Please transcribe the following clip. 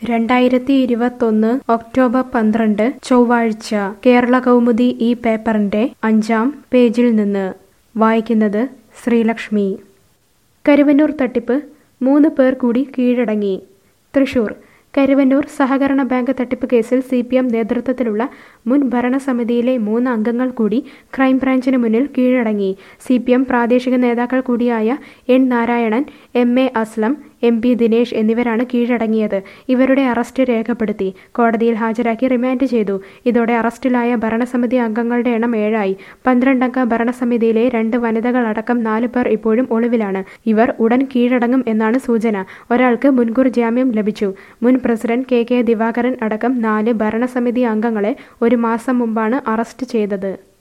രണ്ടായിരത്തി ഇരുപത്തൊന്ന് ഒക്ടോബർ പന്ത്രണ്ട് ചൊവ്വാഴ്ച കേരള കൗമുദി ഈ പേപ്പറിന്റെ അഞ്ചാം പേജിൽ നിന്ന് വായിക്കുന്നത് ശ്രീലക്ഷ്മി കരുവന്നൂർ തട്ടിപ്പ് മൂന്ന് പേർ കൂടി കീഴടങ്ങി തൃശൂർ കരുവന്നൂർ സഹകരണ ബാങ്ക് തട്ടിപ്പ് കേസിൽ സി പി എം നേതൃത്വത്തിലുള്ള മുൻ ഭരണസമിതിയിലെ മൂന്ന് അംഗങ്ങൾ കൂടി ക്രൈംബ്രാഞ്ചിന് മുന്നിൽ കീഴടങ്ങി സി പി എം പ്രാദേശിക നേതാക്കൾ കൂടിയായ N Narayanan M A Aslam M P Dinesh എന്നിവരാണ് കീഴടങ്ങിയത് ഇവരുടെ അറസ്റ്റ് രേഖപ്പെടുത്തി കോടതിയിൽ ഹാജരാക്കി റിമാൻഡ് ചെയ്തു ഇതോടെ അറസ്റ്റിലായ ഭരണസമിതി അംഗങ്ങളുടെ എണ്ണം ഏഴായി പന്ത്രണ്ടംഗ ഭരണസമിതിയിലെ രണ്ട് വനിതകളടക്കം നാല് പേർ ഇപ്പോഴും ഒളിവിലാണ് ഇവർ ഉടൻ കീഴടങ്ങും എന്നാണ് സൂചന ഒരാൾക്ക് മുൻകൂർ ജാമ്യം ലഭിച്ചു മുൻ പ്രസിഡന്റ് കെ കെ ദിവാകരൻ അടക്കം നാല് ഭരണസമിതി അംഗങ്ങളെ ഒരു മാസം മുമ്പാണ് അറസ്റ്റ് ചെയ്തത്